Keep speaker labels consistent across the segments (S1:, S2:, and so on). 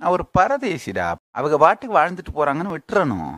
S1: நான் ஒரு பரதேசிடா அவங்க பாட்டுக்கு வாழ்ந்துட்டு போறாங்கன்னு விட்டுறணும்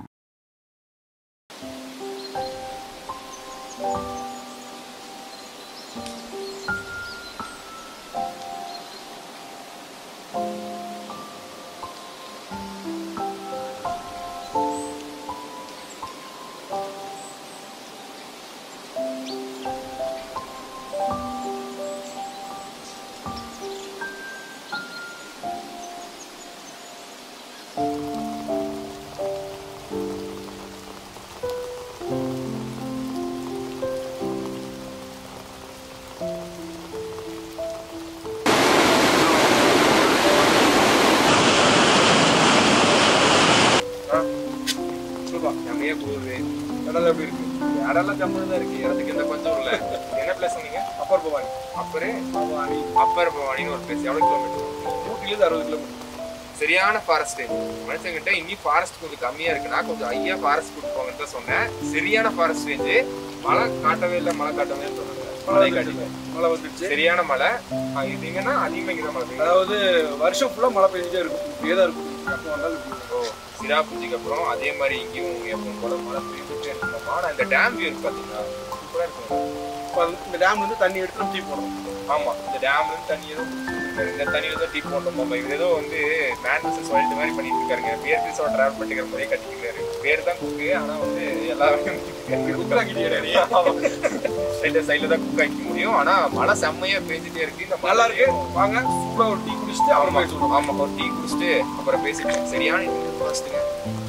S2: சொல்லுப்பா செம்மையா போகுது கடல் எப்படி இருக்கு இடம்லாம் ஜம்முன்னு தான் இருக்கு இடத்துக்கு எந்த பஞ்சம் இல்ல என்ன பிளேஸ் சொன்னீங்க அப்பர் பவானி அப்பரே பவானி அப்பர் பவானின்னு ஒரு பிளேஸ் எவ்வளவு கிலோமீட்டர் ஊட்டிலேருந்து அறுபது கிலோமீட்டர் சரியான ஃபாரஸ்ட் மனுஷங்கிட்ட இன்னி ஃபாரஸ்ட் கொஞ்சம் கம்மியா இருக்குன்னா கொஞ்சம் ஐயா ஃபாரஸ்ட் கூட்டு போங்கன்னு தான் சொன்னேன் சரியான ஃபாரஸ்ட் ரேஞ்சு மழை காட்டவே இல்லை மழை காட்டவே இல்லை சொன்னாங்க மழை காட்டல
S3: மழை வந்துடுச்சு
S2: சரியான மழை ஆ, இது எங்கன்னா அதிகமா இங்க தான் மழை பெய்யுது.
S3: அதாவது வருஷம் ஃபுல்லா மழை பெஞ்சிட்டே இருக்கும் இப்படியே தான் இருக்கும் அப்போ வந்தாலும் இப்படி இருக்கும்.
S2: ஓ சிராபுஞ்சிக்கு அப்புறம் அதே மாதிரி இங்கேயும் எப்பவும் போல மழை பெய்ஞ்சுட்டே இருக்கும் ஆனா இந்த டேம் வியூ இருக்கு பாத்தீங்கன்னா சூப்பரா இருக்கும்
S3: இப்போ அந்த- இந்த டேம்ல இருந்து தண்ணி எடுத்து நம்ம டீ போடுறோம்
S2: ஆமா இந்த டேம்ல இருந்து தண்ணி ஏதோ இந்த- இந்த தண்ணியில தான் டீ போட்டோம் நம்ம இவர் ஏதோ வந்து மேன்வசஸ் சொல்லிட்டு மாதிரி பண்ணிட்டு இருக்காருங்க பேர் பீஸோட டிராவல் பண்ணிக்கிற மாதிரியே கட்டிக்கிறாரு பேர் தான் குக்கு ஆனா வந்து எல்லா
S3: குக் ஆக்கிட்டே
S2: சைட்ல சைட்ல தான் குக் ஆக்கிக்க முடியும் ஆனா மழை செம்மையா பெஞ்சிட்டே இருக்கு இந்த
S3: நல்லா இருக்கு
S2: மழையும்
S3: வாங்க சூடா ஒரு டீ குடிச்சிட்டு
S2: ஆமா
S3: அப்புறமா சொல்லுவோம்
S2: ஆமா ஒரு டீ குடிச்சிட்டு அப்புறம் பேசிட்டோம் சரியான ஃபர்ஸ்ட்டுங்க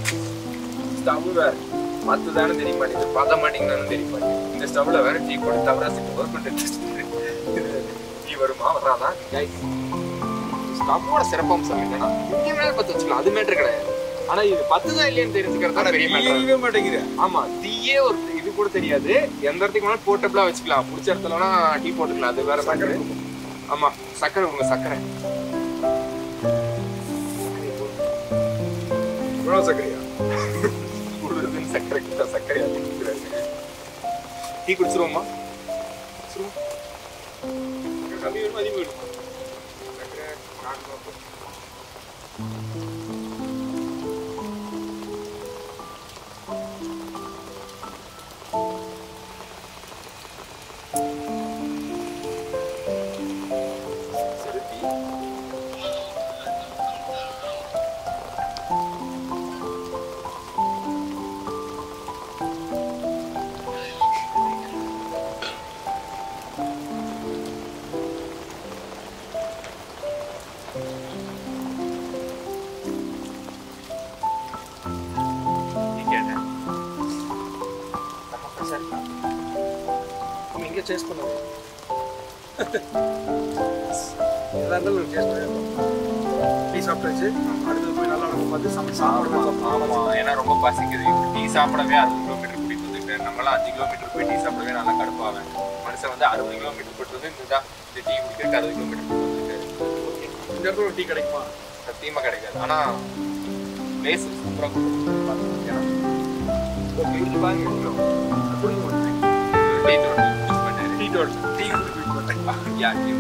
S2: ஸ்டவ் வேற மத்து தானே தெரிய மாட்டேங்குது பார்த்த மாட்டேங்குதானு தெரிய மாட்டேங்குது இந்த ஸ்டவ்ல வேற டீ போட்டு தவறா செஞ்சு ஒர்க் பண்ணிட்டு டீ வருமா வராதா ஸ்டவ்வோட சிறப்பம்சம் என்னன்னா இங்கே மேல பத்து வச்சுக்கலாம் அது மேட்டர் கிடையாது ஆனா இது பத்துதான் இல்லையான்னு தெரிஞ்சுக்கிறது தான் பெரிய மேட்டர்
S3: தெரியவே மாட்டேங்குது
S2: ஆமா டீயே ஒரு இது கூட தெரியாது எந்த இடத்துக்கு வேணாலும் போர்ட்டபிளா வச்சுக்கலாம் பிடிச்ச இடத்துலனா டீ போட்டுக்கலாம் அது வேற மேட்டர் ஆமா சக்கரை உங்க சக்கரை
S3: இவ்வளோ சக்கரையா
S2: குளிருதுன்னு சக்கரை கிட்ட சக்கரை குடிக்கிறாரு டீ குடிச்சிருவோமா
S3: கம்மி வேணுமா அதிகம் வேணுமா
S2: சக்கரை நாட்டு சரி டீ டீ கேட்டேன் நம்ம ஃப்ரெஷ்ஷாக இருக்கா
S3: நம்ம இங்கே சேஸ் பண்ணுவோம் எதா இருந்தாலும் சேஸ் பண்ணிடுவோம் டீ சாப்பிட்டாச்சு அடுத்தது போய் நல்லா இருக்கும் பார்த்து சமைச்சு சாப்பிடணும்
S2: ஆமா ஏன்னா ரொம்ப பசிக்குது டீ சாப்பிடவே அறுபது கிலோமீட்டர் கூட்டிட்டு வந்துட்டேன் நம்மளாம் அஞ்சு கிலோமீட்டர் போய் டீ சாப்பிடவே நல்லா கடுப்பாவேன் மனுஷன் வந்து அறுபது கிலோமீட்டர் போட்டு வந்து இதுதான் இந்த டீ குடிக்கிறதுக்கு அறுபது கிலோமீட்டர் போட்டு வந்துட்டு ஓகே
S3: இந்த இடத்துல ஒரு டீ கிடைக்குமா
S2: சத்தியமா கிடைக்காது ஆனா பிளேஸ் சூப்பரா கொடுத்து வாங்கி எடுக்கிறோம்
S3: கொடுக்க மாட்டேன்
S2: டீ தோட்டம்
S3: டீ டோல் டீ கொடுத்து மாட்டேன்
S2: யா டீ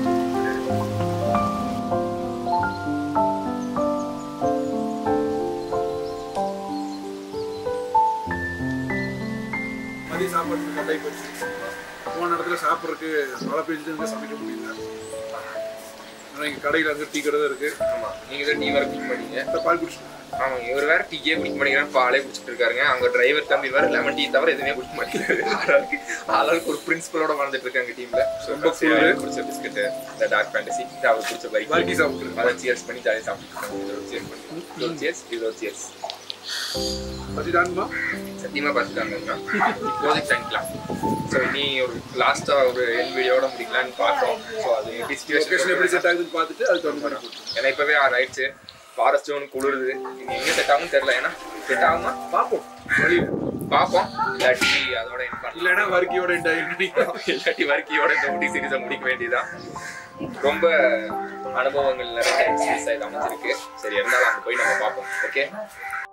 S3: மதிய சாப்பாடு கட்டாய் போச்சு போன இடத்துல சாப்பிட்றதுக்கு மழை பெஞ்சுட்டு சமைக்க முடியல ஆனால் இங்கே கடையில் அங்கே டீ கடை தான் இருக்கு
S2: ஆமா நீங்க தான் டீ வேற குடிக்க மாட்டீங்க
S3: இந்த பால் குடிச்சிட்டு
S2: ஆமா இவர் வேற டீயே குடிக்க மாட்டேங்கிறாரு பாலே குடிச்சிட்டு இருக்காருங்க அங்க டிரைவர் தம்பி வேற லெமன் டீ தவிர எதுவுமே குடிக்க மாட்டேங்கிறாரு ஆளாளுக்கு ஆளாளுக்கு ஒரு பிரின்சிபலோட வாழ்ந்துட்டு இருக்காங்க டீம்ல ரொம்ப
S3: குளிரு.
S2: குடிச்ச பிஸ்கட் இந்த டார்க் ஃபேண்டசி இது அவர் குடிச்ச பைக்
S3: வாங்கி சாப்பிட்ருக்கு
S2: அதை சியர்ஸ் பண்ணி ஜாலியாக சாப்பிட்டு இதோட சியர்ஸ் பண்ணி இதோட சியர்ஸ் இதோட சியர்ஸ்
S3: பசிதான்மா
S2: சத்தியமா பார்த்துட்டாங்க இப்போதைக்கு தங்கிக்கலாம் ஸோ இனி ஒரு லாஸ்டா ஒரு என் வீடியோட முடிக்கலாம்னு பார்த்தோம் ஸோ அது எப்படி
S3: லொக்கேஷன் எப்படி
S2: சுச்சுவேஷன்
S3: செட் ஆகுதுன்னு பார்த்துட்டு அதுக்கு தகுந்த மாதிரி போட்டு
S2: ஏன்னா இப்பவே ஆறு ஆயிடுச்சு ஃபாரஸ்ட் ஒன்று குளிருது இனி எங்க செட் ஆகும்னு தெரியல ஏன்னா செட் ஆகுமா
S3: பார்ப்போம் வழியில்
S2: பார்ப்போம் இல்லாட்டி அதோட end பண்ணலாம்
S3: இல்லைன்னா வர்க்கியோட இந்த ஐடி
S2: இல்லாட்டி வர்க்கியோட இந்த முடி சீரீஸை முடிக்க வேண்டியதுதான் ரொம்ப அனுபவங்கள் நிறைய எக்ஸ்பீரியன்ஸ் ஆகி அமைஞ்சிருக்கு சரி இருந்தாலும் அங்கே போய் நம்ம பார்ப்போம் ஓகே